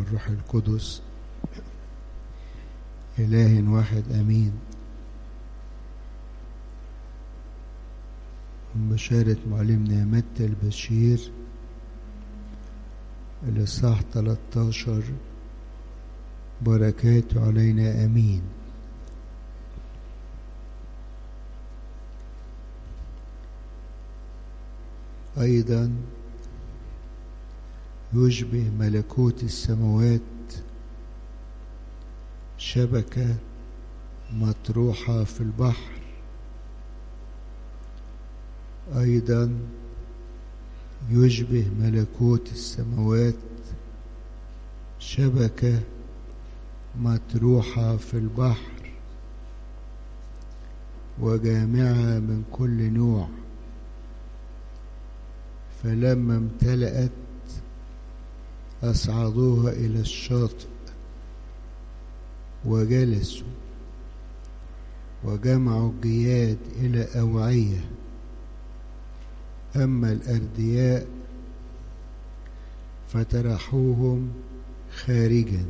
والروح القدس إله واحد أمين من بشارة معلمنا متى البشير الإصحاح 13 بركاته علينا أمين أيضا يشبه ملكوت السماوات شبكة مطروحة في البحر أيضا يشبه ملكوت السماوات شبكة مطروحة في البحر وجامعة من كل نوع فلما امتلأت أصعدوها إلى الشاطئ وجلسوا وجمعوا الجياد إلى أوعية أما الأردياء فترحوهم خارجا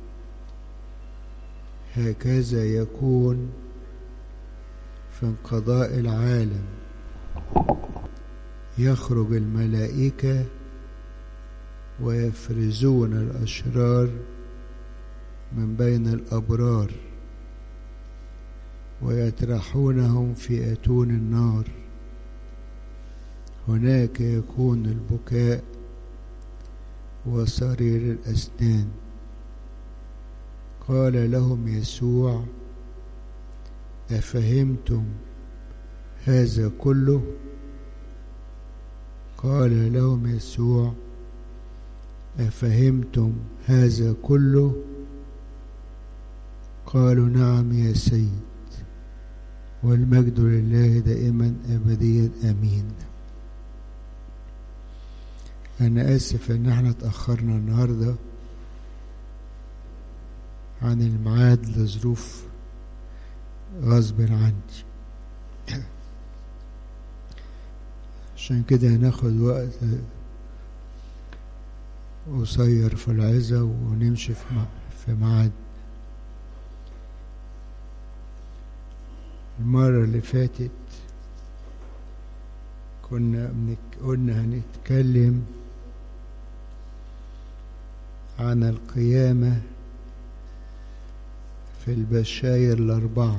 هكذا يكون في انقضاء العالم يخرج الملائكة ويفرزون الأشرار من بين الأبرار ويطرحونهم في أتون النار هناك يكون البكاء وصرير الأسنان قال لهم يسوع أفهمتم هذا كله قال لهم يسوع أفهمتم هذا كله قالوا نعم يا سيد والمجد لله دائما أبديا أمين أنا آسف إن احنا اتأخرنا النهاردة عن الميعاد لظروف غصب عني عشان كده هناخد وقت قصير في العزة ونمشي في ميعاد المرة اللي فاتت كنا قلنا هنتكلم عن القيامة في البشاير الأربعة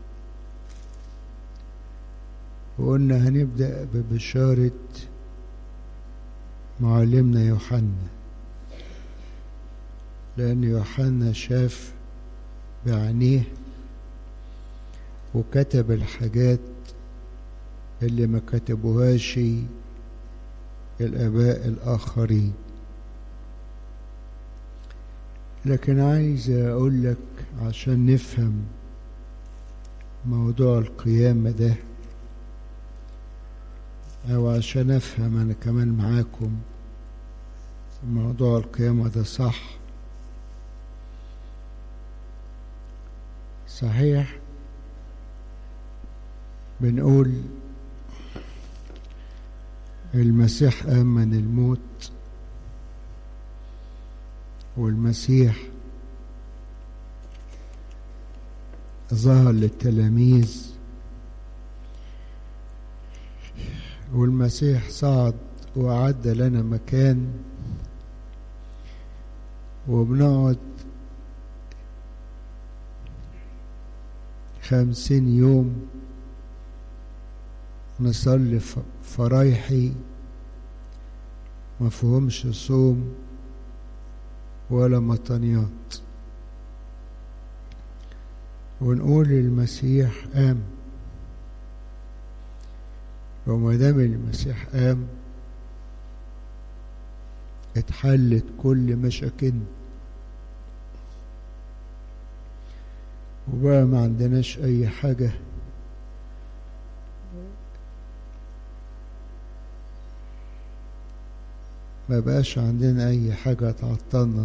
وقلنا هنبدأ ببشارة معلمنا يوحنا لأن يوحنا شاف بعينيه وكتب الحاجات اللي ما كتبوهاش الآباء الآخرين لكن عايز أقول لك عشان نفهم موضوع القيامة ده أو عشان أفهم أنا كمان معاكم موضوع القيامة ده صح صحيح بنقول المسيح قام من الموت والمسيح ظهر للتلاميذ والمسيح صعد وأعد لنا مكان وبنقعد خمسين يوم نصلي فرايحي مفهومش صوم ولا مطنيات ونقول المسيح قام وما دام المسيح قام اتحلت كل مشاكلنا وبقى ما عندناش اي حاجه ما بقاش عندنا اي حاجة تعطلنا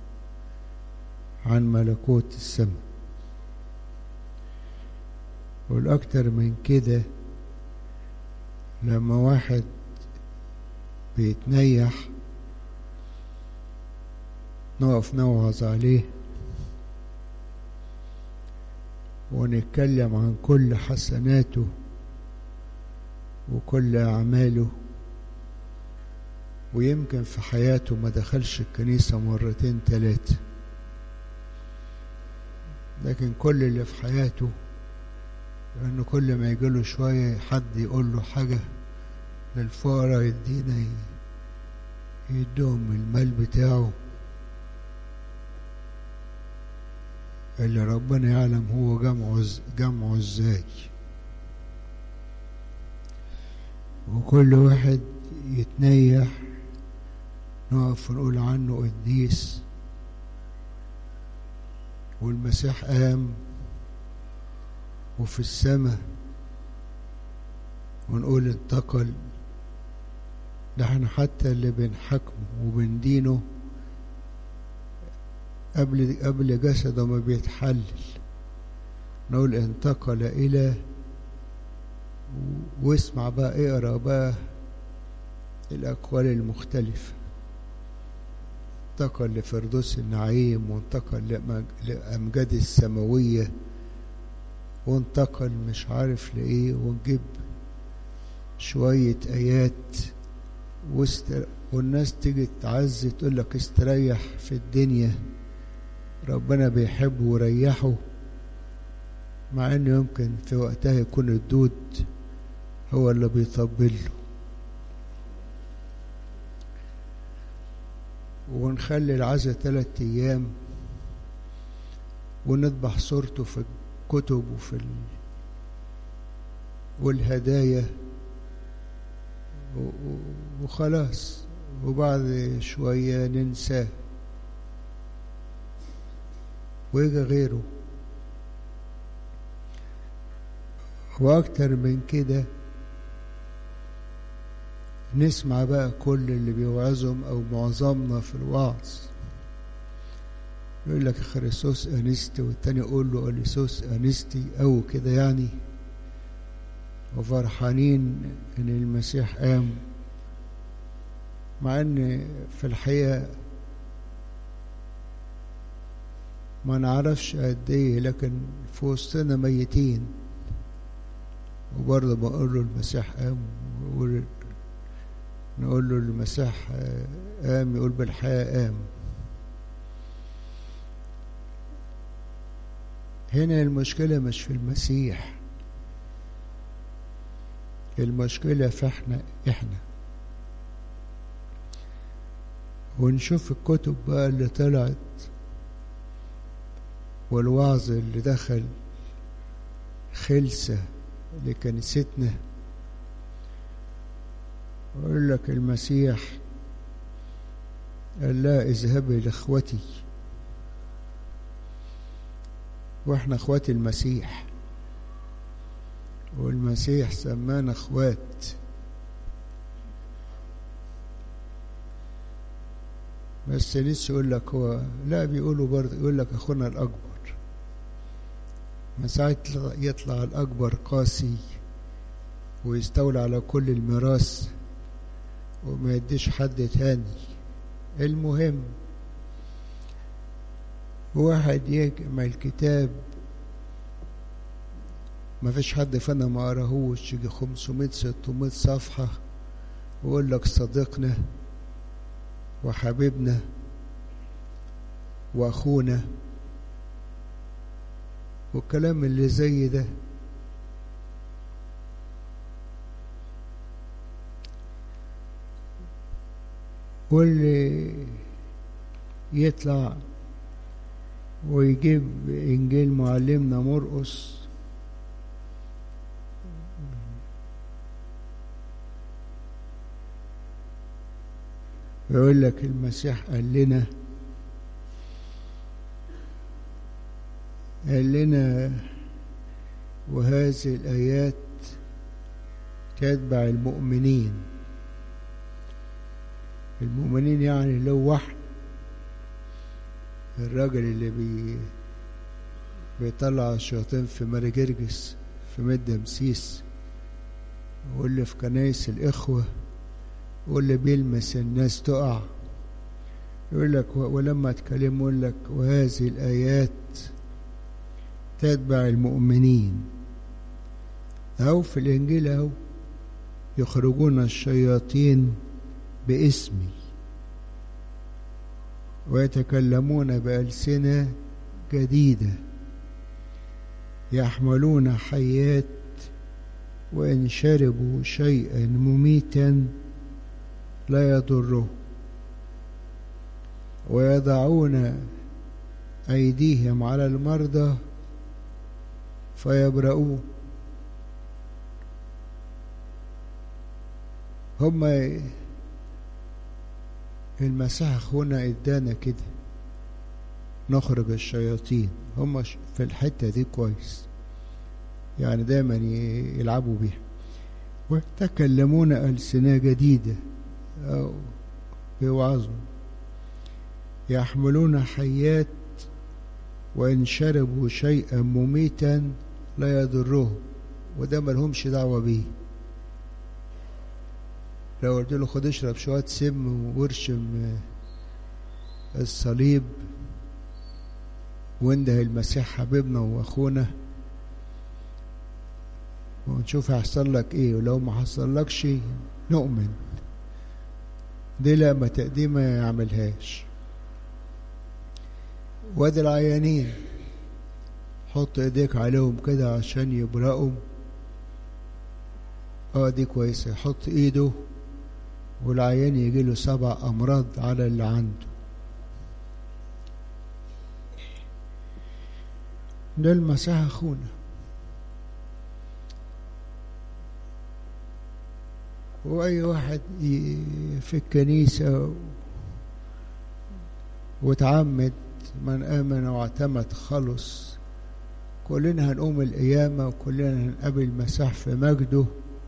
عن ملكوت السماء والاكتر من كده لما واحد بيتنيح نقف نوعظ عليه ونتكلم عن كل حسناته وكل أعماله ويمكن في حياته ما دخلش الكنيسة مرتين تلاتة لكن كل اللي في حياته لأنه كل ما يجيله شوية حد يقول له حاجة للفقراء يدينا يدوهم المال بتاعه اللي ربنا يعلم هو جمعه جمعه ازاي وكل واحد يتنيح نقف ونقول عنه قديس والمسيح قام وفي السماء ونقول انتقل ده احنا حتى اللي بنحكمه وبندينه قبل قبل جسده ما بيتحلل نقول انتقل الى واسمع بقى اقرا بقى الاقوال المختلفه انتقل لفردوس النعيم وانتقل لامجاد السماويه وانتقل مش عارف لايه ونجيب شويه ايات وست... والناس تيجي تعزي تقول لك استريح في الدنيا ربنا بيحبه وريحه مع انه يمكن في وقتها يكون الدود هو اللي بيطبل له ونخلي العزا ثلاث ايام ونذبح صورته في الكتب وفي ال... والهدايا وخلاص وبعد شوية ننساه ويجي غيره وأكتر من كده نسمع بقى كل اللي بيوعظهم أو معظمنا في الوعظ يقول لك خريسوس أنستي والتاني يقول له أليسوس أنستي أو كده يعني وفرحانين إن المسيح قام مع إن في الحقيقة ما نعرفش قد إيه لكن في وسطنا ميتين وبرضه بقول له المسيح قام ويقول نقول له المسيح قام يقول بالحياة قام هنا المشكلة مش في المسيح المشكلة في احنا احنا ونشوف الكتب بقى اللي طلعت والوعظ اللي دخل خلسة لكنيستنا ويقول لك المسيح قال لا اذهبي لاخوتي واحنا اخوات المسيح والمسيح سمانا اخوات بس لسه يقول لك هو لا بيقولوا برضه يقول لك اخونا الاكبر ما ساعات يطلع الاكبر قاسي ويستولى على كل الميراث وما يديش حد تاني المهم واحد يجمع الكتاب ما فيش حد فينا ما قراهوش يجي 500 600 صفحة ويقول لك صديقنا وحبيبنا واخونا والكلام اللي زي ده واللي يطلع ويجيب انجيل معلمنا مرقس ويقول لك المسيح قال لنا قال لنا وهذه الآيات تتبع المؤمنين المؤمنين يعني لو واحد الراجل اللي بي بيطلع الشياطين في ماري جرجس في مد مسيس واللي في كنايس الإخوة واللي بيلمس الناس تقع يقول لك ولما اتكلم يقول لك وهذه الآيات تتبع المؤمنين أو في الإنجيل أو يخرجون الشياطين باسمي ويتكلمون بألسنة جديدة يحملون حيات وإن شربوا شيئا مميتا لا يضره ويضعون أيديهم على المرضى فيبرؤون هم المسيح هنا ادانا كده نخرج الشياطين هم في الحتة دي كويس يعني دايما يلعبوا بيها ويتكلمون ألسنة جديدة أو يوعظوا يحملون حيات وإن شربوا شيئا مميتا لا يضرهم وده ملهمش دعوة بيه لو قلت له خد اشرب شوية سم وارشم الصليب وانده المسيح حبيبنا واخونا ونشوف هيحصل لك ايه ولو ما حصل لكش نؤمن دي لا ما تقدي ما يعملهاش وادي العيانين حط ايديك عليهم كده عشان يبرأوا اه دي كويسة يحط ايده والعيان يجي له سبع امراض على اللي عنده ده المسيح اخونا واي واحد في الكنيسة وتعمد من آمن واعتمد خلص كلنا هنقوم القيامة وكلنا هنقابل المسيح في مجده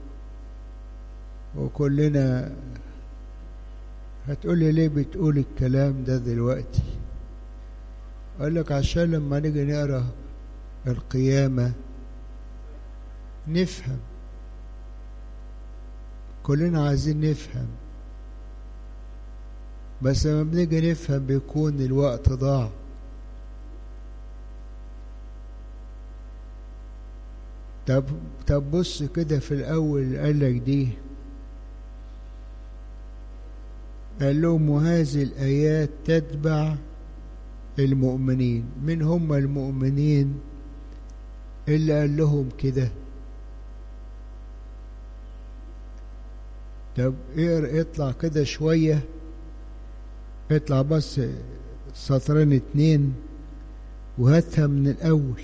وكلنا هتقولي ليه بتقول الكلام ده دلوقتي أقول لك عشان لما نيجي نقرا القيامة نفهم كلنا عايزين نفهم بس لما بنيجي نفهم بيكون الوقت ضاع طب طب بص كده في الأول قال لك دي قال لهم وهذه الآيات تتبع المؤمنين من هم المؤمنين اللي قال لهم كده طب اطلع كده شوية اطلع بس سطرين اتنين وهاتها من الأول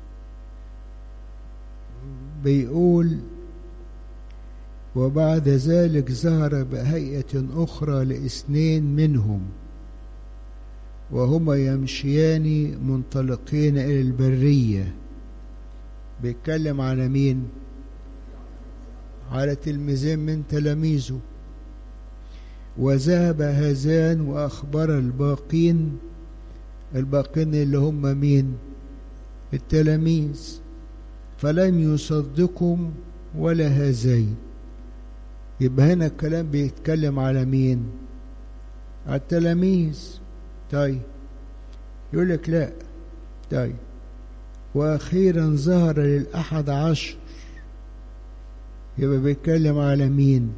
بيقول وبعد ذلك ظهر بهيئة أخرى لاثنين منهم وهما يمشيان منطلقين إلى البرية بيتكلم على مين؟ على تلميذين من تلاميذه وذهب هذان وأخبر الباقين الباقين اللي هم مين؟ التلاميذ فلم يصدقوا ولا هذين يبقى هنا الكلام بيتكلم على مين على التلاميذ طيب يقول لك لا طيب واخيرا ظهر للاحد عشر يبقى بيتكلم على مين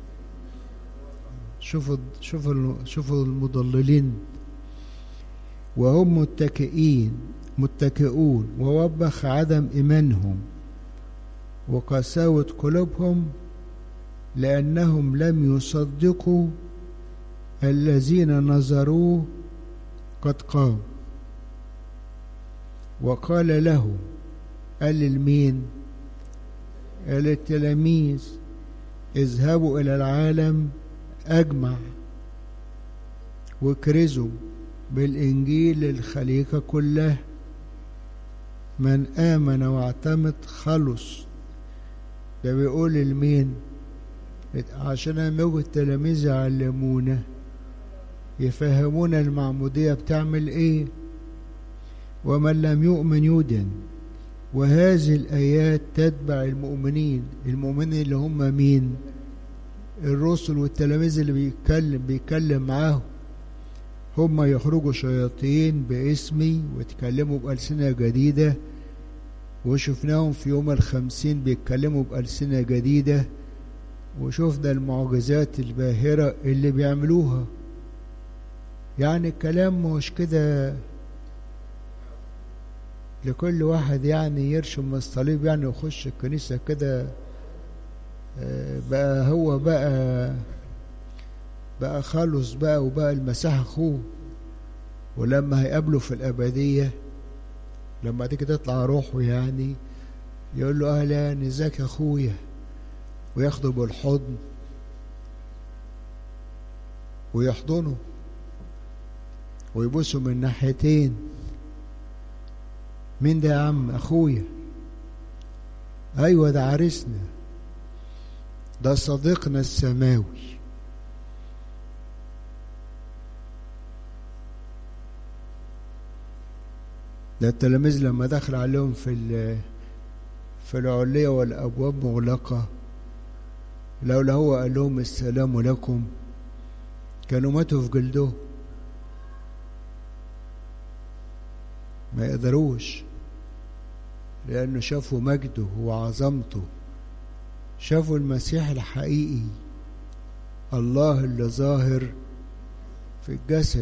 شوفوا شوفوا شوفوا المضللين وهم متكئين متكئون ووبخ عدم إيمانهم وقساوة قلوبهم لأنهم لم يصدقوا الذين نظروه قد قام وقال له قال للمين قال للتلاميذ اذهبوا إلى العالم أجمع واكرزوا بالإنجيل للخليقة كلها من آمن واعتمد خلص ده بيقول لمين عشان لما يجوا التلاميذ يعلمونا يفهمونا المعمودية بتعمل ايه ومن لم يؤمن يدن وهذه الآيات تتبع المؤمنين المؤمنين اللي هم مين الرسل والتلاميذ اللي بيتكلم بيتكلم معاهم هم يخرجوا شياطين باسمي ويتكلموا بألسنة جديدة وشفناهم في يوم الخمسين بيتكلموا بألسنة جديدة وشفنا المعجزات الباهرة اللي بيعملوها يعني الكلام مش كده لكل واحد يعني يرشم الصليب يعني ويخش الكنيسة كده بقى هو بقى بقى خلص بقى وبقى المسيح اخوه ولما هيقابله في الابديه لما تيجي تطلع روحه يعني يقول له اهلا ازيك يا اخويا وياخده بالحضن ويحضنه ويبوسه من ناحيتين مين ده يا عم اخويا ايوه ده عريسنا ده صديقنا السماوي ده التلاميذ لما دخل عليهم في في العلية والأبواب مغلقة لولا هو قال لهم السلام لكم كانوا ماتوا في جلده ما يقدروش لأنه شافوا مجده وعظمته شافوا المسيح الحقيقي الله اللي ظاهر في الجسد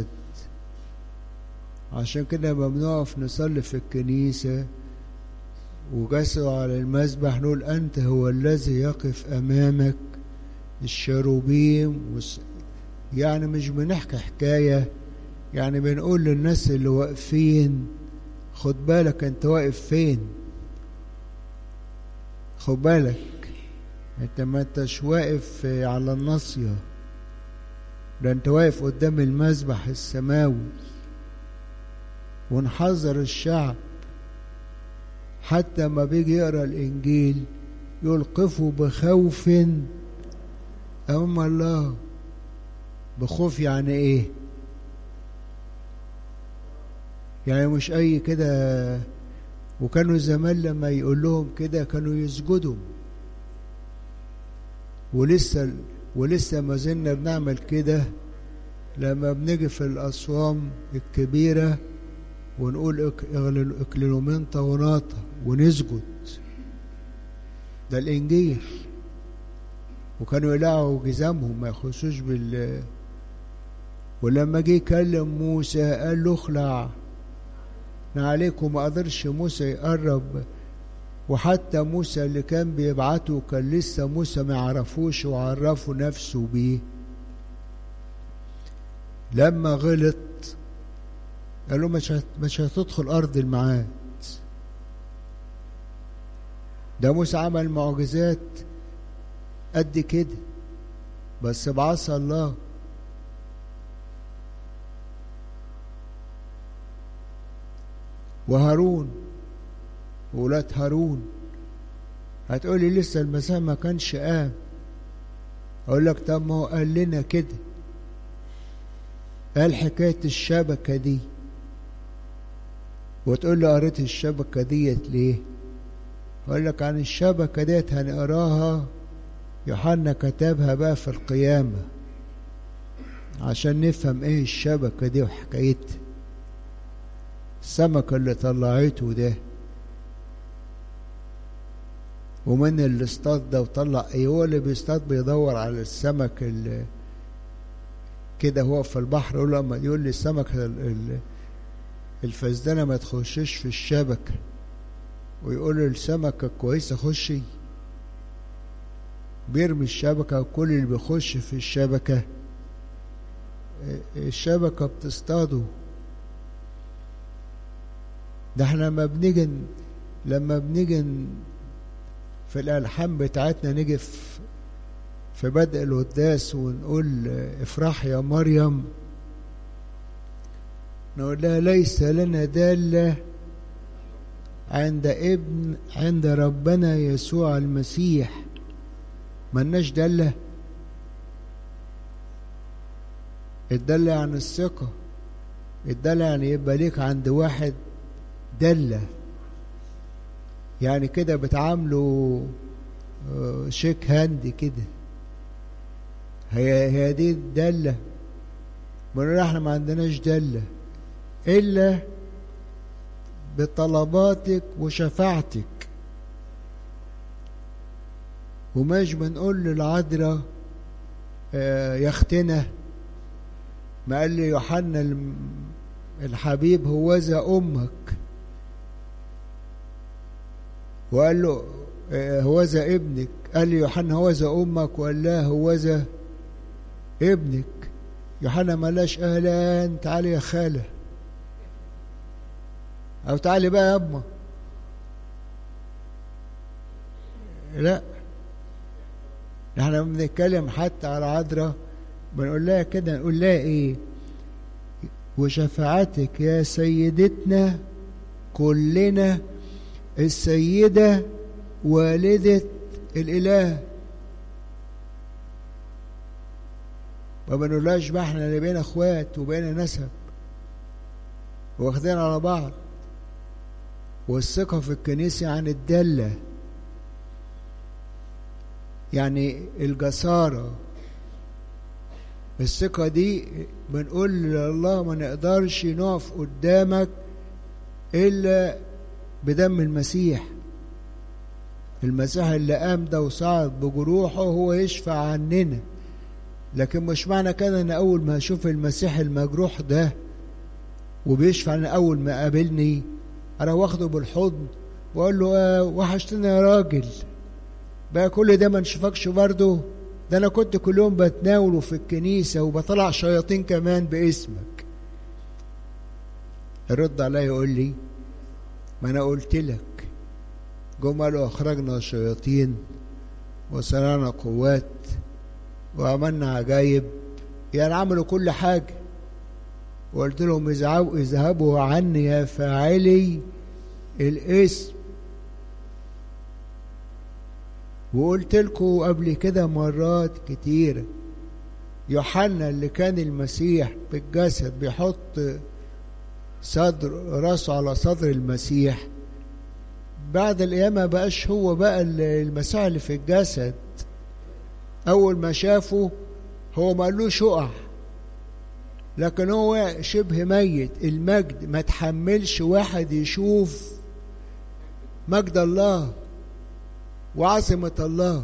عشان كده لما بنقف نصلي في الكنيسة وجسده على المذبح نقول أنت هو الذي يقف أمامك الشروبيم والس... يعني مش بنحكي حكاية يعني بنقول للناس اللي واقفين خد بالك انت واقف فين خد بالك انت ما انتش واقف على الناصية ده انت واقف قدام المذبح السماوي ونحذر الشعب حتى ما بيجي يقرا الانجيل يلقفوا بخوف امام الله بخوف يعني ايه يعني مش اي كده وكانوا زمان لما يقول لهم كده كانوا يسجدوا ولسه ولسه ما زلنا بنعمل كده لما بنيجي في الاصوام الكبيره ونقول اكليلومنطا وناطا ونسجد ده الانجيل وكانوا يقلعوا جزامهم ما يخشوش بال ولما جه يكلم موسى قال له اخلع عليك وما قدرش موسى يقرب وحتى موسى اللي كان بيبعته كان لسه موسى ما يعرفوش وعرفوا نفسه بيه لما غلط قال له مش مش هتدخل ارض الميعاد ده موسى عمل معجزات قد كده بس بعصى الله وهارون وولاد هارون هتقولي لسه المسيح ما كانش قام اقول لك طب ما هو قال لنا كده قال حكايه الشبكه دي وتقول لي قريت الشبكه ديت ليه اقول لك عن الشبكه ديت هنقراها يوحنا كتبها بقى في القيامه عشان نفهم ايه الشبكه دي وحكايتها السمكة اللي طلعته ده ومن اللي اصطاد ده وطلع ايه هو اللي بيصطاد بيدور على السمك اللي كده هو في البحر يقول لما يقول لي السمك الفزدانه ما تخشش في الشبكه ويقول السمكه كويسه خشي بيرمي الشبكه وكل اللي بيخش في الشبكه الشبكه بتصطاده ده احنا لما بنيجي لما بنيجي في الالحان بتاعتنا نيجي في في بدء القداس ونقول افرح يا مريم نقول لها ليس لنا دالة عند ابن عند ربنا يسوع المسيح ملناش دالة الدالة عن الثقة الدالة يعني يبقى ليك عند واحد دلة يعني كده بتعاملوا شيك هاند كده هي هي دي الدلة بنقول احنا ما عندناش دلة إلا بطلباتك وشفاعتك ومش بنقول للعذراء آه يا اختنا ما قال لي يوحنا الحبيب هوذا امك وقال له هوذا ابنك قال لي يوحنا هوذا امك وقال لا هوذا ابنك يوحنا ملاش اهلا تعالي يا خاله او تعالي بقى يا ابا لا احنا بنتكلم حتى على عذراء بنقول لها كده نقول لها ايه وشفاعتك يا سيدتنا كلنا السيدة والدة الإله ما بنقولهاش بقى احنا اللي بين اخوات وبين نسب واخدين على بعض والثقة في الكنيسة عن الدلة يعني الجسارة الثقة دي بنقول لله ما نقدرش نقف قدامك إلا بدم المسيح المسيح اللي قام ده وصعد بجروحه هو يشفع عننا لكن مش معنى كده ان اول ما اشوف المسيح المجروح ده وبيشفع عنه اول ما قابلني انا واخده بالحضن واقول له آه وحشتنا يا راجل بقى كل ده ما نشوفكش برضه ده انا كنت كل يوم بتناوله في الكنيسه وبطلع شياطين كمان باسمك يرد عليا يقول لي ما انا قلت لك جم قالوا اخرجنا شياطين وصنعنا قوات وعملنا عجايب يعني عملوا كل حاجه وقلت لهم اذهبوا اذهبوا عني يا فاعلي الاسم وقلت لكم قبل كده مرات كتيرة يوحنا اللي كان المسيح بالجسد بيحط صدر راسه على صدر المسيح بعد القيامة بقاش هو بقى المسيح اللي في الجسد أول ما شافه هو ما قالوش اقع لكن هو شبه ميت المجد ما تحملش واحد يشوف مجد الله وعظمة الله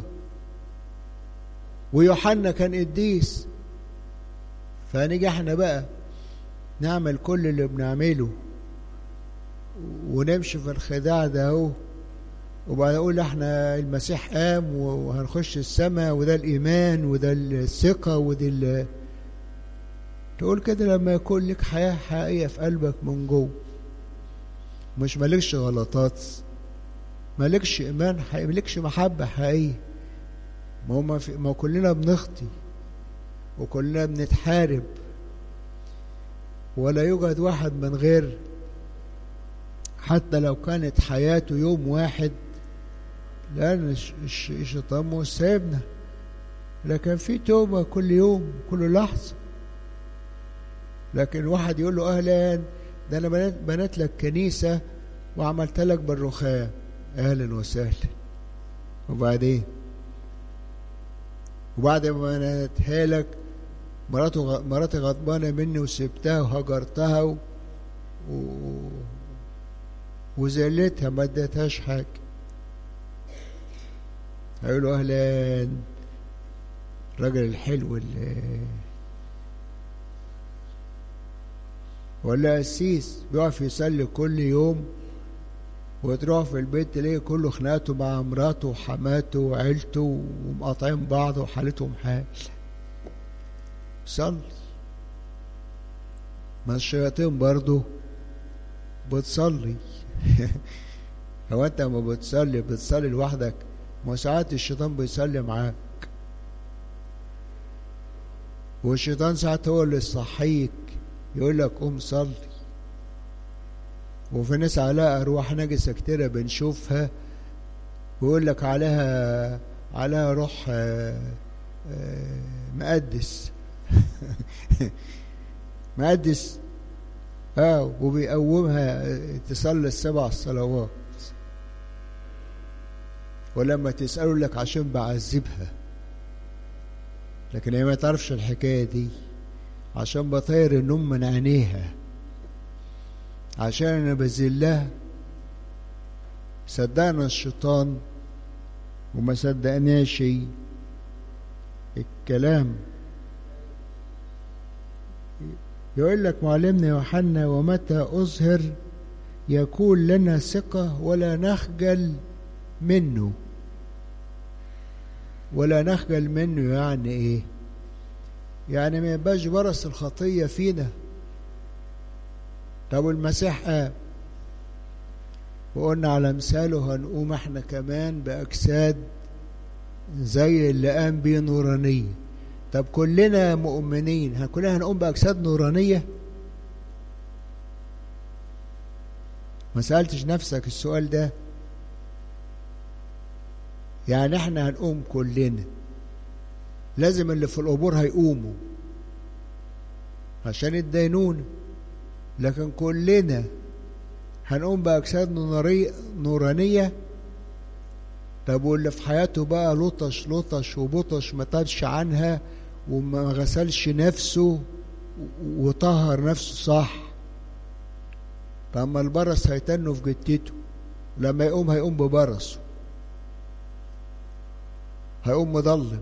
ويوحنا كان قديس فنيجي احنا بقى نعمل كل اللي بنعمله ونمشي في الخداع ده اهو وبعد اقول احنا المسيح قام وهنخش السماء وده الايمان وده الثقه وده ال... تقول كده لما يكون لك حياه حقيقيه في قلبك من جوه مش مالكش غلطات مالكش ايمان حقيقي مالكش محبه حقيقيه ما هو في... ما كلنا بنخطي وكلنا بنتحارب ولا يوجد واحد من غير حتى لو كانت حياته يوم واحد لأن الشيطان مش سايبنا لكن في توبة كل يوم كل لحظة لكن واحد يقول له أهلا ده أنا بنات, بنات لك كنيسة وعملت لك بالرخام أهلا وسهلا وبعدين وبعد ما بنتها لك مراته مراتي غضبانة مني وسبتها وهجرتها و... و... وذلتها ما اديتهاش حاجة هيقولوا أهلا الراجل الحلو اللي ولا قسيس بيقف يصلي كل يوم وتروح في البيت تلاقي كله خناقته مع مراته وحماته وعيلته ومقاطعين بعض وحالتهم حال صلي ما الشياطين برضه بتصلي هو انت ما بتصلي بتصلي لوحدك ما ساعات الشيطان بيصلي معاك والشيطان ساعات هو اللي يصحيك يقول لك قوم صلي وفي ناس عليها ارواح نجسه كتيره بنشوفها ويقول لك عليها عليها روح مقدس مقدس اه وبيقومها تصلي السبع صلوات ولما تسأله لك عشان بعذبها لكن هي ما تعرفش الحكاية دي عشان بطير النوم من عينيها عشان انا بذلها صدقنا الشيطان وما صدقناش الكلام يقول لك معلمنا يوحنا ومتى أظهر يكون لنا ثقة ولا نخجل منه ولا نخجل منه يعني ايه يعني ما يبقاش برص الخطية فينا طب المسيح قام وقلنا على مثاله هنقوم احنا كمان بأجساد زي اللي قام بيه نورانية طب كلنا مؤمنين كلنا هنقوم بأجساد نورانية ما سألتش نفسك السؤال ده يعني احنا هنقوم كلنا لازم اللي في القبور هيقوموا عشان الدينونة لكن كلنا هنقوم بأجساد نورانية طب واللي في حياته بقى لطش لطش وبطش ما تابش عنها وما غسلش نفسه وطهر نفسه صح طب ما البرص هيتنه في جتته لما يقوم هيقوم ببرصه هيقوم مضلم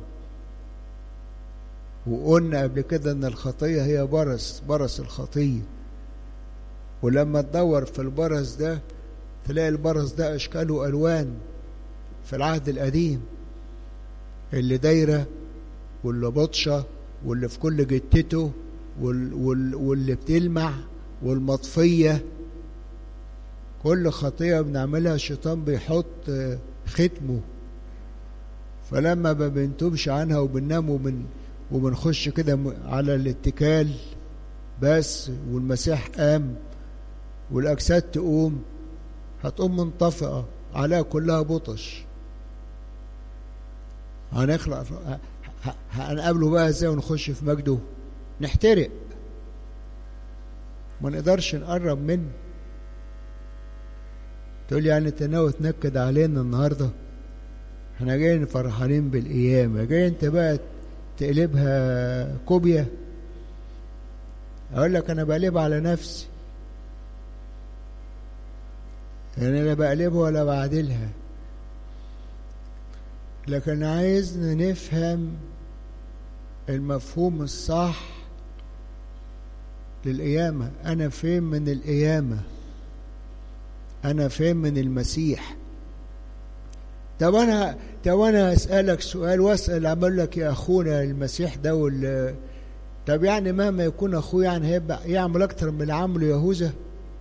وقلنا قبل كده ان الخطيه هي برص برص الخطيه ولما تدور في البرص ده تلاقي البرص ده اشكال والوان في العهد القديم اللي دايره واللي بطشه واللي في كل جتته وال وال واللي بتلمع والمطفيه كل خطيه بنعملها الشيطان بيحط ختمه فلما ما بنتوبش عنها وبننام وبن وبنخش كده على الاتكال بس والمسيح قام والاجساد تقوم هتقوم منطفئه عليها كلها بطش هنخلق هنقابله بقى ازاي ونخش في مجده نحترق ما نقدرش نقرب منه تقول يعني انت ناوي تنكد علينا النهارده احنا جايين فرحانين بالقيامه جاي انت بقى تقلبها كوبيا اقول لك انا بقلبها على نفسي يعني انا بقلبها ولا بعدلها لكن عايزنا نفهم المفهوم الصح للقيامة أنا فين من القيامة أنا فين من المسيح طب أنا طب أنا أسألك سؤال وأسأل أعمل لك يا أخونا المسيح ده وال طب يعني مهما يكون أخوه يعني هيبقى يعمل أكتر من اللي عمله يهوذا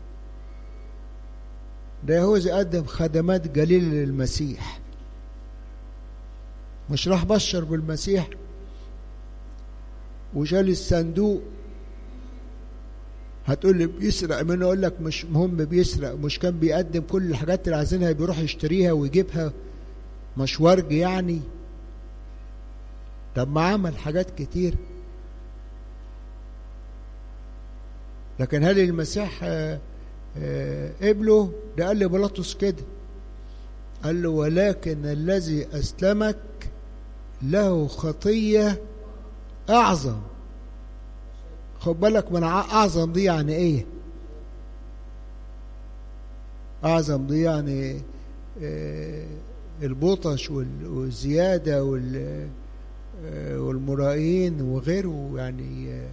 ده يهوذا قدم خدمات قليلة للمسيح مش راح بشر بالمسيح وشال الصندوق هتقول لي بيسرق منه اقول لك مش مهم بيسرق مش كان بيقدم كل الحاجات اللي عايزينها بيروح يشتريها ويجيبها مش ورج يعني طب ما عمل حاجات كتير لكن هل المسيح آه آه قبله ده قال لبيلاطس كده قال له ولكن الذي أسلمك له خطية أعظم خد بالك من أعظم دي يعني إيه أعظم دي يعني إيه البطش والزيادة والمرائين وغيره يعني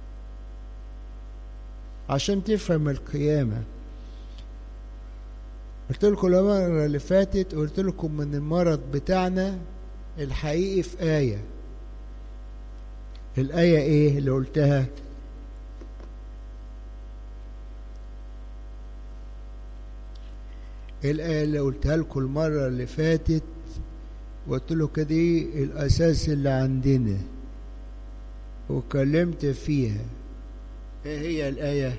عشان تفهم القيامة قلت لكم المرة اللي فاتت قلت لكم من المرض بتاعنا الحقيقي في آية الآية إيه اللي قلتها الآية اللي قلتها لكم المرة اللي فاتت وقلت له كده الأساس اللي عندنا وكلمت فيها ايه هي الآية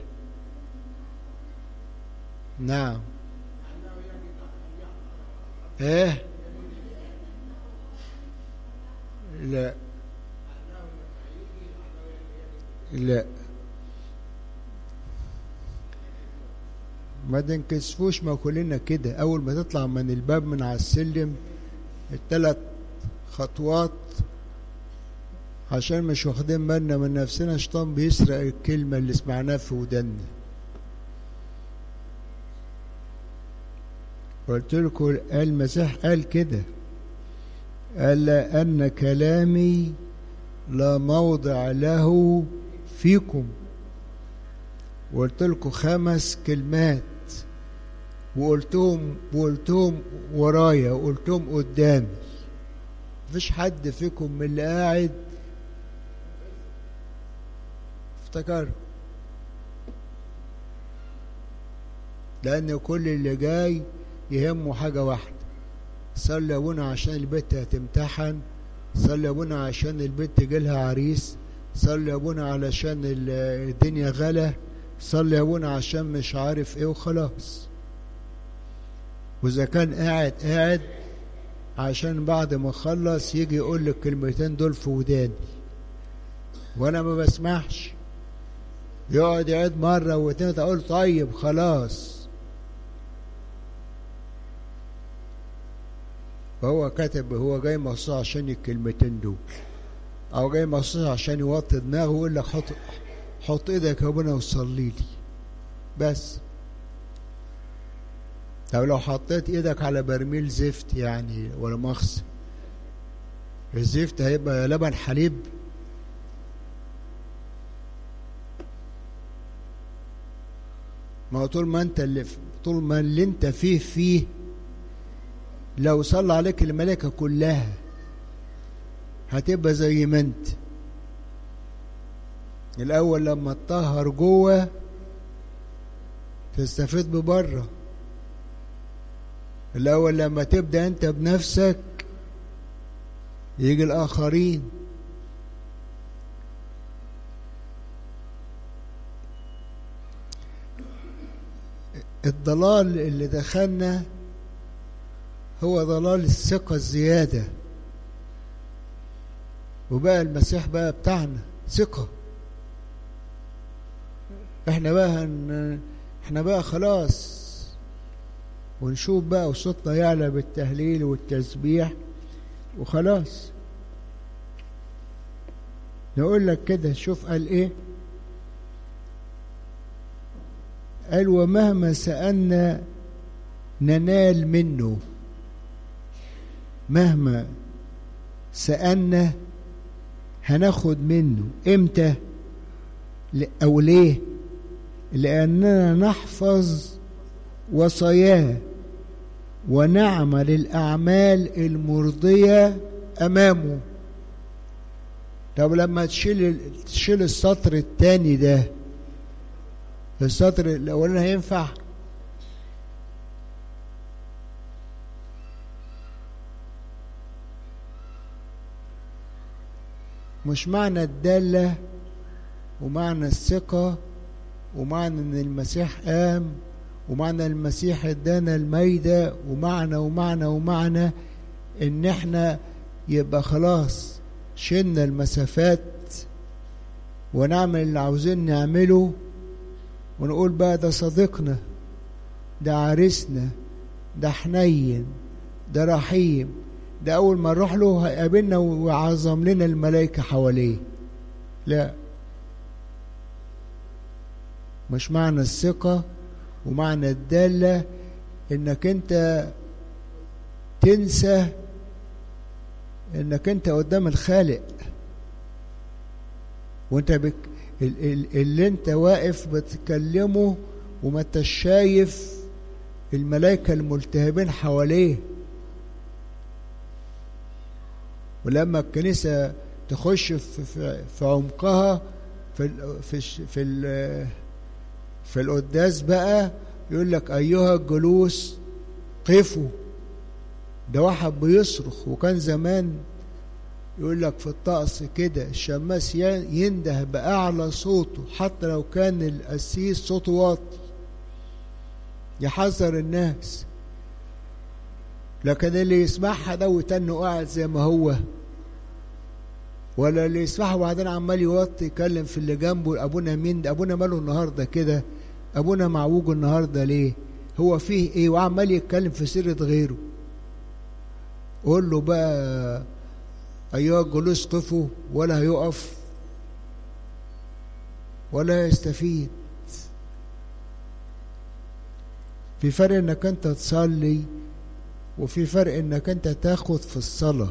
نعم ايه لا لا ما تنكسفوش ما كلنا كده اول ما تطلع من الباب من على السلم الثلاث خطوات عشان مش واخدين بالنا من نفسنا شيطان بيسرق الكلمة اللي سمعناها في ودنا قلت لكم المسيح قال كده قال أن كلامي لا موضع له فيكم وقلت لكم خمس كلمات وقلتهم وقلتهم ورايا وقلتهم قدامي مفيش حد فيكم من اللي قاعد افتكر لأن كل اللي جاي يهمه حاجة واحدة صلي أبونا عشان البنت هتمتحن صلي أبونا عشان البنت جالها عريس صلي أبونا علشان الدنيا غلا صلي أبونا عشان مش عارف إيه وخلاص وإذا كان قاعد قاعد عشان بعد ما اخلص يجي يقول لي الكلمتين دول في وداني وانا ما بسمعش يقعد يعيد مره واتنين اقول طيب خلاص فهو كاتب هو جاي مخصوص عشان الكلمتين دول او جاي مخصوص عشان يوطي دماغه ويقول لك حط حط ايدك يا ابونا وصلي لي بس طب لو حطيت ايدك على برميل زفت يعني ولا مخص الزفت هيبقى لبن حليب ما هو طول ما انت اللي طول ما اللي انت فيه فيه لو صلى عليك الملائكة كلها هتبقى زي ما انت الأول لما تطهر جوه تستفيد ببره الأول لما تبدأ أنت بنفسك يجي الآخرين الضلال اللي دخلنا هو ضلال الثقة الزيادة وبقى المسيح بقى بتاعنا ثقة احنا بقى هن احنا بقى خلاص ونشوف بقى وصوتنا يعلى بالتهليل والتسبيح وخلاص نقول لك كده شوف قال ايه قال ومهما سألنا ننال منه مهما سألنا هناخد منه امتى او ليه لأننا نحفظ وصاياه ونعمل الأعمال المرضية أمامه طب لما تشيل تشيل السطر الثاني ده السطر الأولاني هينفع مش معنى الدالة ومعنى الثقة ومعنى ان المسيح قام ومعنى المسيح ادانا الميدة ومعنى ومعنى ومعنى ان احنا يبقى خلاص شلنا المسافات ونعمل اللي عاوزين نعمله ونقول بقى ده صديقنا ده عريسنا ده حنين ده رحيم ده اول ما نروح له هيقابلنا ويعظم لنا الملائكة حواليه لا مش معنى الثقة ومعنى الدالة انك انت تنسى انك انت قدام الخالق وانت بك اللي انت واقف بتكلمه وما انت شايف الملائكة الملتهبين حواليه ولما الكنيسة تخش في, في, في عمقها في ال في ال في, ال في القداس بقى يقول لك أيها الجلوس قفوا ده واحد بيصرخ وكان زمان يقول لك في الطقس كده الشماس ينده بأعلى صوته حتى لو كان القسيس صوته واطي يحذر الناس لكن اللي يسمعها ده وتنه قاعد زي ما هو ولا اللي يسمعها وبعدين عمال يوطي يتكلم في اللي جنبه ابونا مين ده ابونا ماله النهارده كده ابونا معوج النهارده ليه هو فيه ايه وعمال يتكلم في سيره غيره قول له بقى أيها الجلوس قفوا ولا هيقف ولا يستفيد في فرق انك انت تصلي وفي فرق انك انت تاخد في الصلاة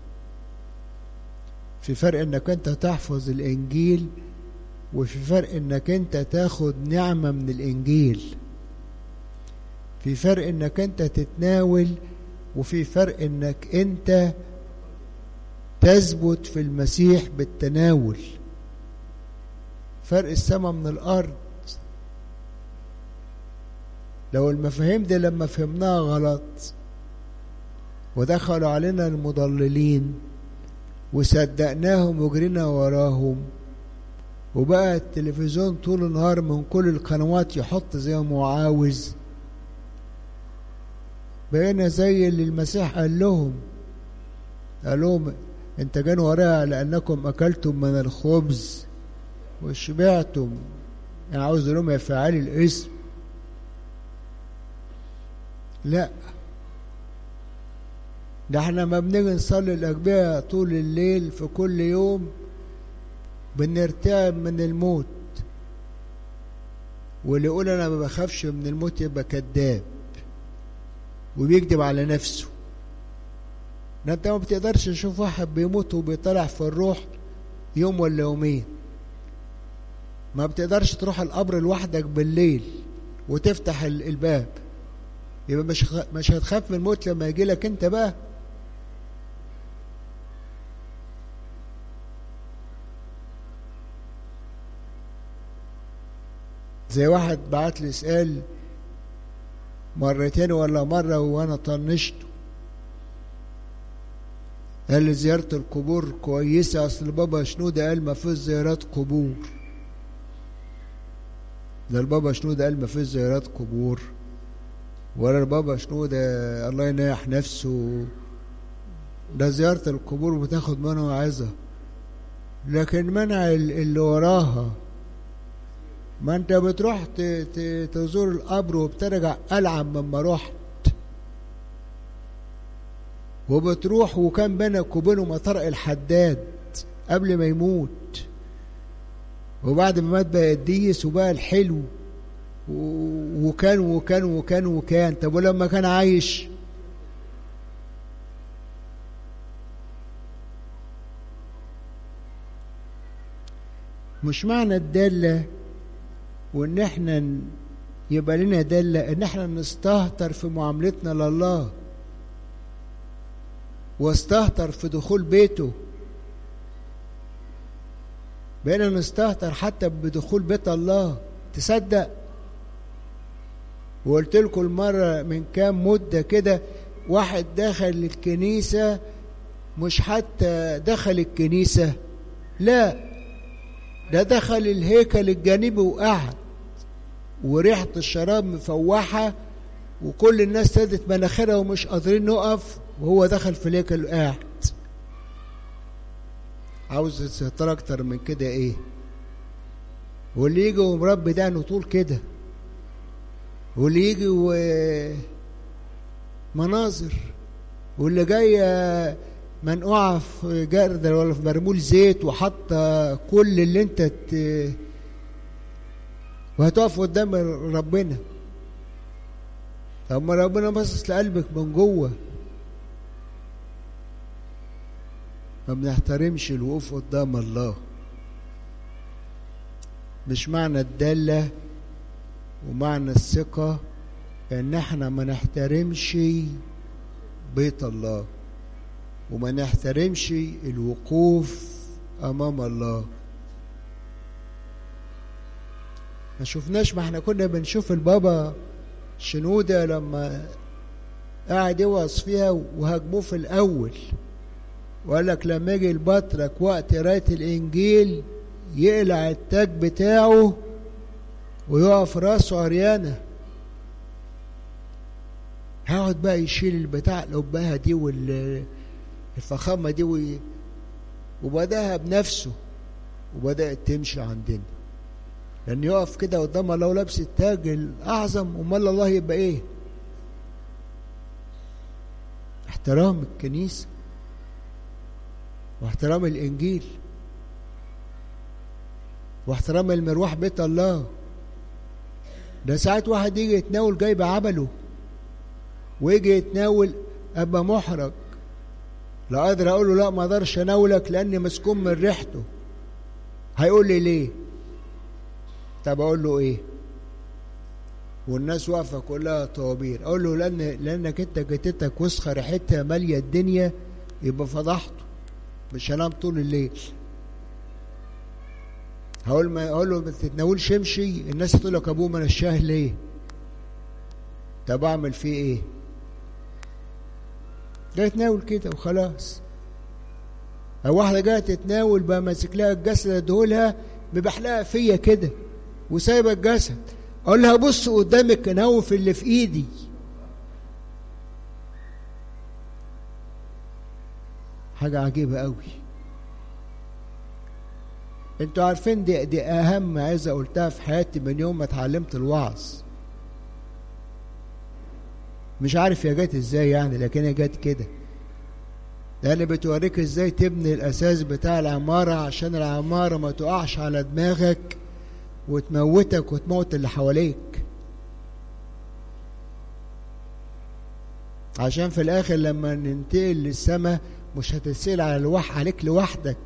في فرق انك انت تحفظ الانجيل وفي فرق انك انت تاخد نعمة من الانجيل في فرق انك انت تتناول وفي فرق انك انت تثبت في المسيح بالتناول فرق السماء من الارض لو المفاهيم دي لما فهمناها غلط ودخلوا علينا المضللين وصدقناهم وجرينا وراهم وبقى التلفزيون طول النهار من كل القنوات يحط زي ما هو عاوز بقينا زي اللي المسيح قال لهم قال لهم انت جان ورايا لانكم اكلتم من الخبز وشبعتم يعني عاوز لهم يا فعالي الاسم لا ده احنا ما بنيجي نصلي الأجبية طول الليل في كل يوم بنرتعب من الموت واللي يقول انا ما بخافش من الموت يبقى كذاب وبيكذب على نفسه ده انت ما بتقدرش تشوف واحد بيموت وبيطلع في الروح يوم ولا يومين ما بتقدرش تروح القبر لوحدك بالليل وتفتح الباب يبقى مش مش هتخاف من الموت لما يجي لك انت بقى زي واحد بعت لي سؤال مرتين ولا مرة وأنا طنشته قال لي زيارة القبور كويسة أصل بابا شنودة قال ما فيش زيارات قبور ده البابا شنودة قال ما فيش زيارات قبور ولا البابا شنودة الله ينيح نفسه ده زيارة القبور بتاخد منه عظة لكن منع اللي وراها ما انت بتروح تزور القبر وبترجع ألعب مما رحت وبتروح وكان بينك وبينه مطرق الحداد قبل ما يموت وبعد ما مات بقى الديس وبقى الحلو وكان وكان وكان وكان طب ولما كان عايش مش معنى الدالة وان احنا يبقى لنا دالة ان احنا نستهتر في معاملتنا لله واستهتر في دخول بيته بقينا نستهتر حتى بدخول بيت الله تصدق وقلت لكم المرة من كام مدة كده واحد دخل الكنيسة مش حتى دخل الكنيسة لا ده دخل الهيكل الجانبي وقعد وريحة الشراب مفوحة وكل الناس سدت مناخيرها ومش قادرين نقف وهو دخل في الهيكل قاعد عاوز يستهتر اكتر من كده ايه واللي يجي ومربي دقنه طول كده واللي يجي و مناظر واللي جايه منقوعه في جردل ولا في مرمول زيت وحاطه كل اللي انت ت... وهتقف قدام ربنا طب ما ربنا باصص لقلبك من جوه ما بنحترمش الوقوف قدام الله مش معنى الدالة ومعنى الثقة ان احنا ما نحترمش بيت الله وما نحترمش الوقوف امام الله ما شفناش ما احنا كنا بنشوف البابا شنودة لما قاعد يوعظ فيها وهاجموه في الاول وقال لك لما يجي البطرك وقت قرايه الانجيل يقلع التاج بتاعه ويقف راسه عريانه هيقعد بقى يشيل البتاع القبهه دي والفخامه دي وي... وبداها بنفسه وبدات تمشي عندنا لان يقف كده قدام الله لابس التاج الاعظم امال الله يبقى ايه احترام الكنيسه واحترام الإنجيل واحترام المروح بيت الله ده ساعات واحد يجي يتناول جايب عمله ويجي يتناول ابقى محرج لا قادر اقول له لا ما اقدرش اناولك لاني مسكون من ريحته هيقول لي ليه طب اقول له ايه والناس واقفه كلها طوابير اقول له لان لانك انت جتتك وسخه ريحتها ماليه الدنيا يبقى فضحته مش هنام طول الليل هقول ما اقول له ما تتناولش امشي الناس تقول لك ابوه من الشاه ليه طب اعمل فيه ايه جاي تناول كده وخلاص او واحده جايه تتناول بقى ماسك لها الجسد ادهولها مبحلقها فيا كده وسايبه الجسد اقول لها بص قدامك نوف اللي في ايدي حاجه عجيبه قوي انتوا عارفين دي دي اهم عايزه قلتها في حياتي من يوم ما اتعلمت الوعظ مش عارف هي جت ازاي يعني لكن هي جت كده لان بتوريك ازاي تبني الاساس بتاع العماره عشان العماره ما تقعش على دماغك وتموتك وتموت اللي حواليك عشان في الاخر لما ننتقل للسماء مش هتتسال على الوح عليك لوحدك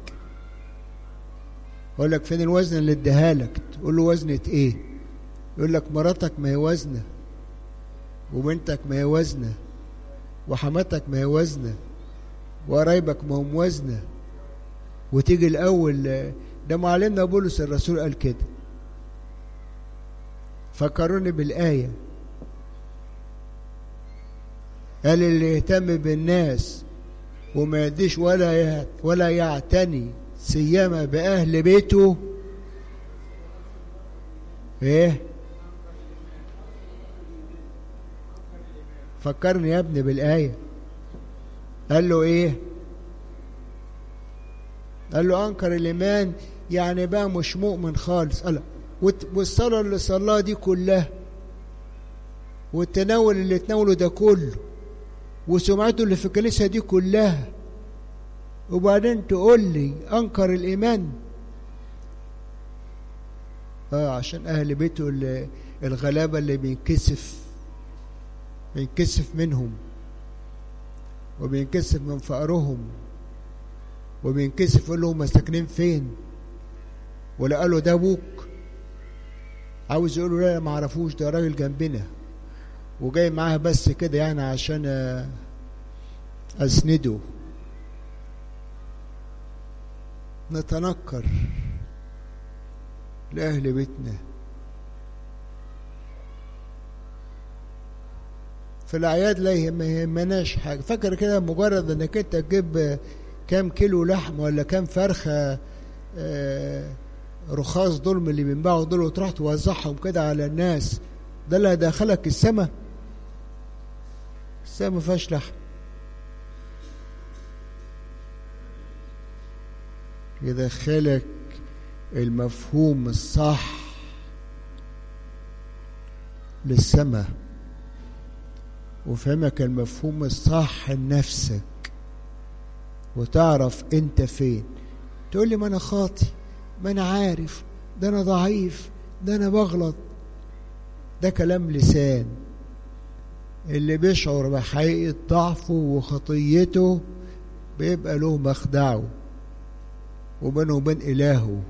يقول لك فين الوزن اللي اديها لك تقول له وزنة ايه يقول لك مراتك ما هي وزنه وبنتك ما هي وزنه وحماتك ما هي وزنه وقرايبك ما هم وزنه وتيجي الاول ده معلمنا بولس الرسول قال كده فكروني بالايه قال اللي يهتم بالناس وما يديش ولا ولا يعتني سيما بأهل بيته ايه فكرني يا ابني بالآية قال له ايه قال له انكر الايمان يعني بقى مش مؤمن خالص قال والصلاة اللي صلاها دي كلها والتناول اللي تناوله ده كله وسمعته اللي في الكنيسة دي كلها وبعدين تقول لي انكر الايمان اه عشان اهل بيته اللي الغلابه اللي بينكسف بينكسف منهم وبينكسف من فقرهم وبينكسف يقول لهم ساكنين فين ولا قالوا ده ابوك عاوز يقولوا لا ما اعرفوش ده راجل جنبنا وجاي معاها بس كده يعني عشان اسنده نتنكر لأهل بيتنا في الأعياد لا ما يهمناش حاجة فاكر كده مجرد إنك أنت تجيب كام كيلو لحم ولا كام فرخة آه رخاص دول من اللي بينباعوا دول وتروح توزعهم كده على الناس ده اللي هيدخلك السما السما ما فيهاش لحم يدخلك المفهوم الصح للسماء وفهمك المفهوم الصح لنفسك وتعرف انت فين تقول لي ما انا خاطي ما انا عارف ده انا ضعيف ده انا بغلط ده كلام لسان اللي بيشعر بحقيقة ضعفه وخطيته بيبقى له مخدعه وبينه وبين إلهه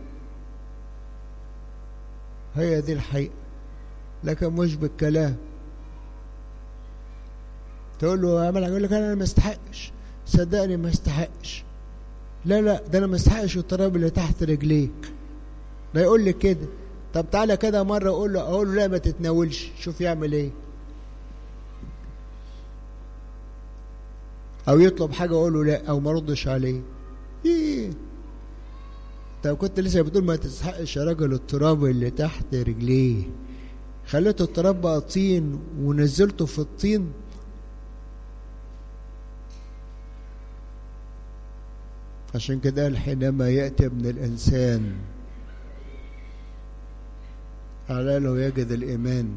هي دي الحقيقة لكن مش بالكلام تقول له اعمل يقول لك انا ما استحقش صدقني ما استحقش لا لا ده انا ما استحقش التراب اللي تحت رجليك ده يقول لي كده طب تعالى كده مره اقول له اقول له لا ما تتناولش شوف يعمل ايه او يطلب حاجه اقول له لا او ما ردش عليه ايه طب كنت لسه بتقول ما تستحقش يا راجل التراب اللي تحت رجليه خليته التراب بقى طين ونزلته في الطين عشان كده قال حينما يأتي ابن الإنسان على له يجد الإيمان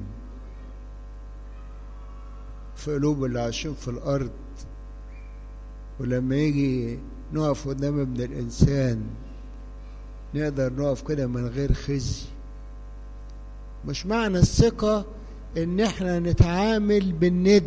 في قلوب اللي عايشين في الأرض ولما يجي نقف قدام ابن الإنسان نقدر نقف كده من غير خزي مش معنى الثقة إن إحنا نتعامل بالند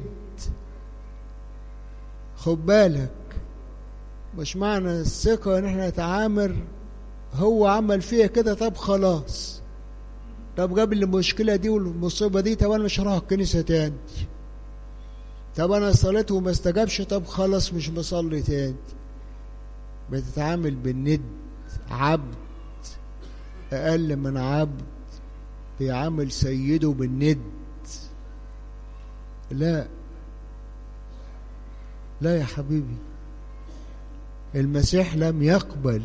خد بالك مش معنى الثقة إن إحنا نتعامل هو عمل فيها كده طب خلاص طب جاب لي المشكلة دي والمصيبة دي طب أنا مش هروح الكنيسة تاني طب أنا صليت وما استجابش طب خلاص مش مصلي تاني بتتعامل بالند عبد أقل من عبد بيعامل سيده بالند لا لا يا حبيبي المسيح لم يقبل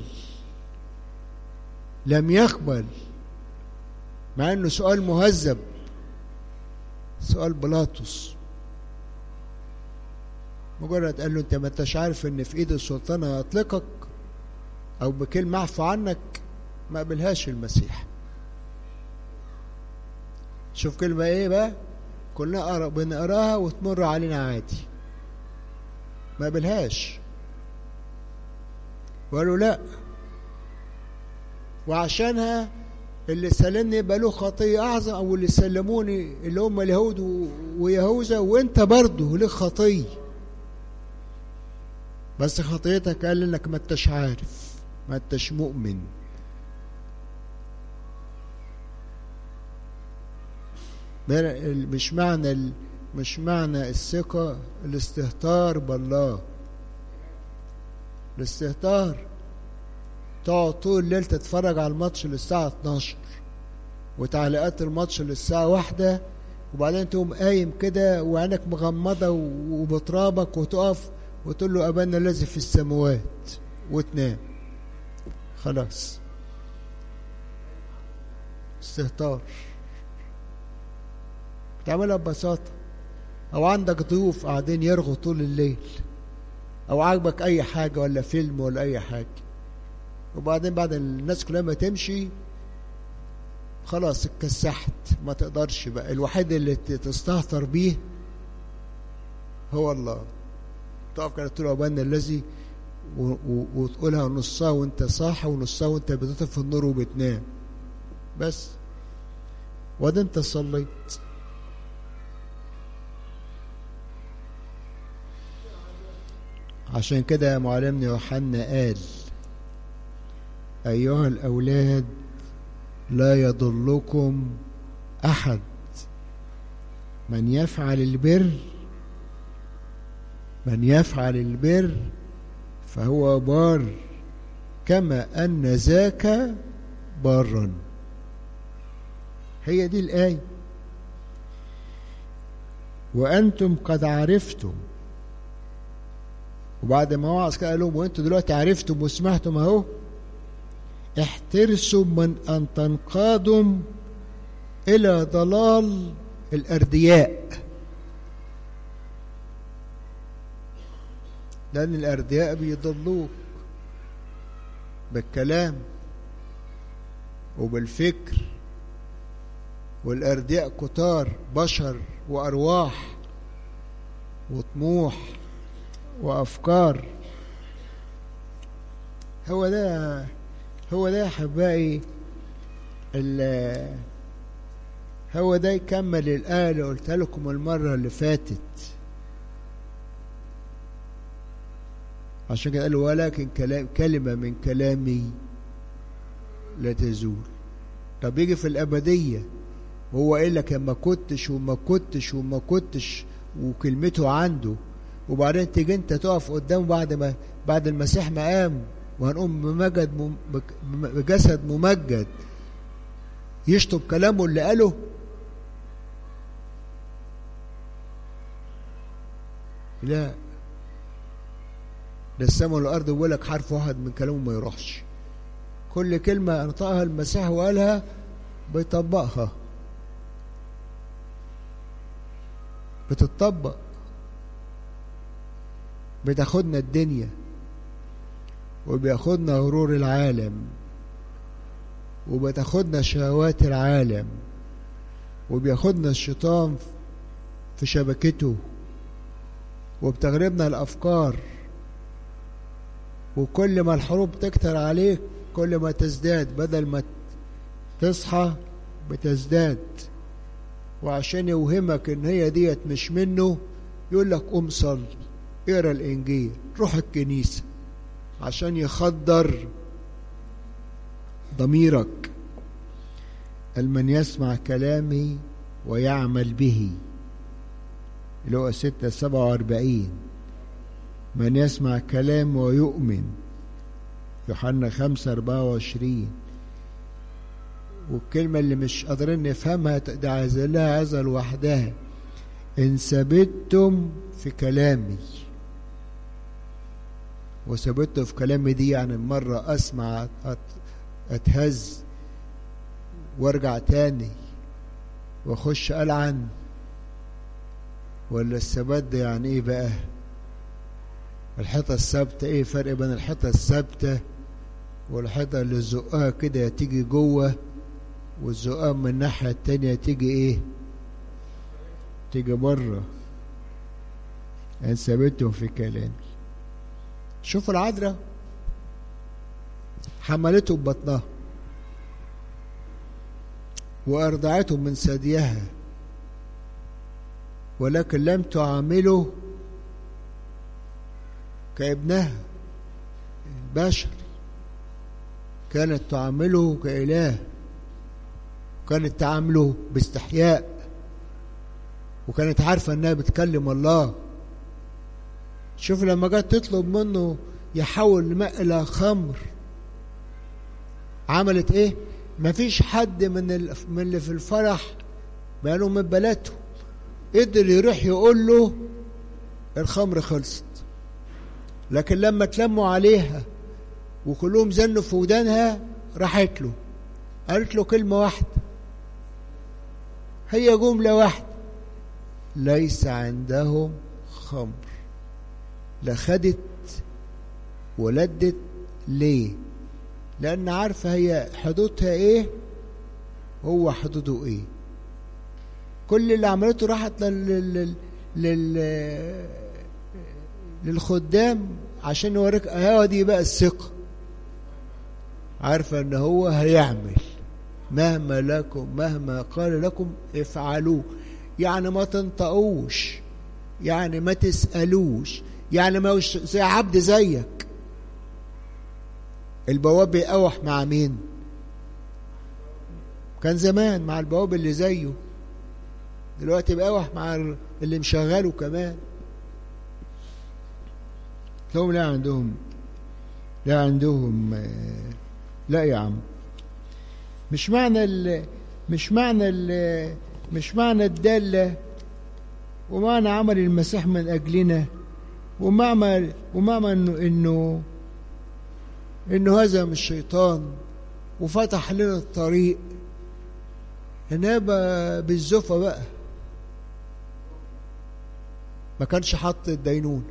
لم يقبل مع انه سؤال مهذب سؤال بلاطس مجرد قال له انت ما انتش عارف ان في ايد السلطان هيطلقك او بكلمه اعفو عنك ما قبلهاش المسيح شوف كلمه ايه بقى كلنا بنقراها وتمر علينا عادي ما قبلهاش وقالوا لا وعشانها اللي سلمني يبقى له خطية أعظم أو اللي سلموني اللي هم اليهود ويهوذا وأنت برضه لك خطية بس خطيتك قال إنك ما أنتش عارف ما أنتش مؤمن مش معنى مش معنى الثقة الاستهتار بالله الاستهتار تقعد طول الليل تتفرج على الماتش للساعة 12 وتعليقات الماتش للساعة واحدة وبعدين تقوم قايم كده وعينك مغمضة وبترابك وتقف وتقول له أبانا الذي في السماوات وتنام خلاص استهتار بتعملها ببساطة أو عندك ضيوف قاعدين يرغوا طول الليل أو عاجبك أي حاجة ولا فيلم ولا أي حاجة وبعدين بعد الناس كلها ما تمشي خلاص اتكسحت ما تقدرش بقى الوحيد اللي تستهتر بيه هو الله تقف كده تقول أبانا الذي وتقولها نصها وانت صاحي ونصها وانت بتطفي النور وبتنام بس وده انت صليت عشان كده معلمنا يوحنا قال أيها الأولاد لا يضلكم أحد من يفعل البر من يفعل البر فهو بار كما أن ذاك بارا هي دي الآية وأنتم قد عرفتم وبعد ما وعظ كده قال لهم وانتوا دلوقتي عرفتم وسمعتم اهو احترسوا من ان تنقادوا الى ضلال الاردياء لان الاردياء بيضلوك بالكلام وبالفكر والاردياء كتار بشر وارواح وطموح وافكار هو ده هو ده يا احبائي هو ده يكمل الآية اللي قلت لكم المرة اللي فاتت عشان كده قال ولكن كلام كلمة من كلامي لا تزول طب يجي في الأبدية وهو قال لك ما كنتش وما كنتش وما كنتش وكلمته عنده وبعدين تيجي انت تقف قدامه بعد ما بعد المسيح ما قام وهنقوم بمجد بجسد ممجد يشطب كلامه اللي قاله لا ده السماء والارض بيقول لك حرف واحد من كلامه ما يروحش كل كلمه انطقها المسيح وقالها بيطبقها بتطبق بتاخدنا الدنيا وبياخدنا غرور العالم وبتاخدنا شهوات العالم وبياخدنا الشيطان في شبكته وبتغربنا الأفكار وكل ما الحروب تكتر عليك كل ما تزداد بدل ما تصحى بتزداد وعشان يوهمك ان هي ديت مش منه يقول لك قوم صلي اقرا الانجيل روح الكنيسه عشان يخدر ضميرك المن يسمع كلامي ويعمل به اللي هو ستة سبعة وأربعين من يسمع كلام ويؤمن يوحنا خمسة أربعة وعشرين والكلمة اللي مش قادرين نفهمها ده عايز لها عايزة لوحدها إن ثبتتم في كلامي وثبت في كلامي دي يعني مرة أسمع أتهز وارجع تاني واخش ألعن ولا الثبات ده يعني ايه بقى الحيطة الثابتة ايه فرق بين الحيطة الثابتة والحيطة اللي زقها كده تيجي جوه والزقها من الناحية التانية تيجي ايه تيجي بره ان ثبتهم في كلامي شوفوا العذراء حملته ببطنها وأرضعته من ثديها ولكن لم تعامله كابنها البشر كانت تعامله كإله كانت تعامله باستحياء وكانت عارفة انها بتكلم الله شوف لما جت تطلب منه يحول الماء الى خمر عملت ايه مفيش حد من من اللي في الفرح بقاله من بلدهم قدر يروح يقول له الخمر خلصت لكن لما تلموا عليها وكلهم زنوا في ودانها راحت له قالت له كلمة واحدة هي جملة واحدة ليس عندهم خمر لا خدت ولدت ليه لأن عارفة هي حدودها إيه هو حدوده إيه كل اللي عملته راحت لل... لل... للخدام عشان يوريك اهو دي بقى الثقة عارفة ان هو هيعمل مهما لكم مهما قال لكم افعلوه يعني ما تنطقوش يعني ما تسألوش يعني ما وش زي عبد زيك البواب بيقوح مع مين كان زمان مع البواب اللي زيه دلوقتي بقوح مع اللي مشغله كمان لهم لا عندهم لا عندهم لا يا عم مش معنى ال مش معنى ال مش معنى الدالة ومعنى عمل المسيح من أجلنا ومعنى ومعنى إنه إنه إنه هزم الشيطان وفتح لنا الطريق هنا بالزفة بقى ما كانش حط الدينون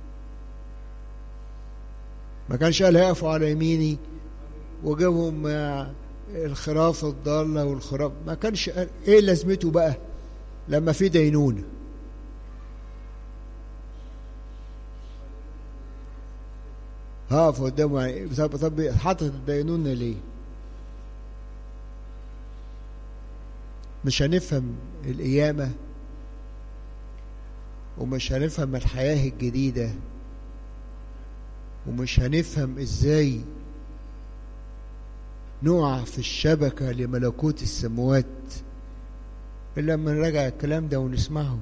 ما كانش قال هيقفوا على يميني وجابهم الخراف الضالة والخراف ما كانش قال ايه لازمته بقى لما في دينونة هقف قدامه يعني طب طب حاطط الدينونة ليه؟ مش هنفهم القيامة ومش هنفهم الحياة الجديدة ومش هنفهم ازاي نقع في الشبكة لملكوت السماوات إلا لما نراجع الكلام ده ونسمعه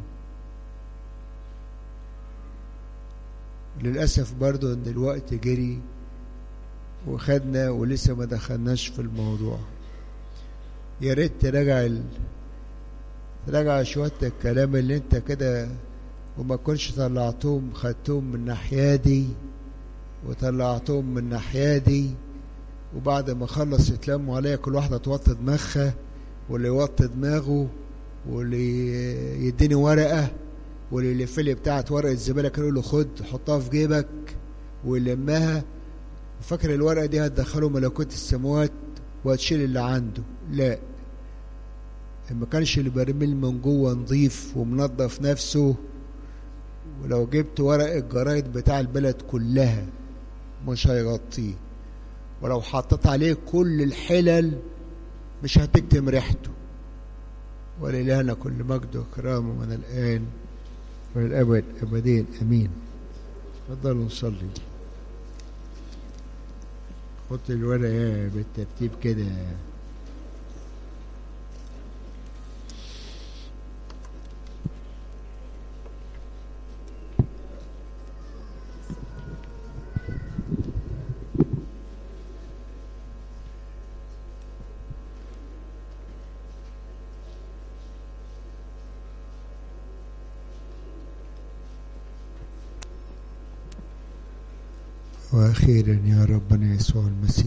للأسف برضو إن الوقت جري وخدنا ولسه ما دخلناش في الموضوع يا ريت تراجع ال... تراجع شوية الكلام اللي انت كده وما كنتش طلعتهم خدتهم من الناحية دي وطلعتهم من الناحية دي وبعد ما خلص يتلموا عليا كل واحدة توطي دماغها واللي يوطي دماغه واللي يديني ورقة واللي يلف لي بتاعت ورقة زبالة كان يقول له خد حطها في جيبك ويلمها فاكر الورقة دي هتدخله ملكوت السماوات وهتشيل اللي عنده لا ما كانش البرميل من جوه نظيف ومنظف نفسه ولو جبت ورق الجرايد بتاع البلد كلها مش هيغطيه ولو حطيت عليه كل الحلل مش هتكتم ريحته ولإلهنا كل مجد وكرامه من الآن والأبد أبدين أمين تفضلوا نصلي حط الورقة بالترتيب كده وأخيرا يا ربنا يسوع المسيح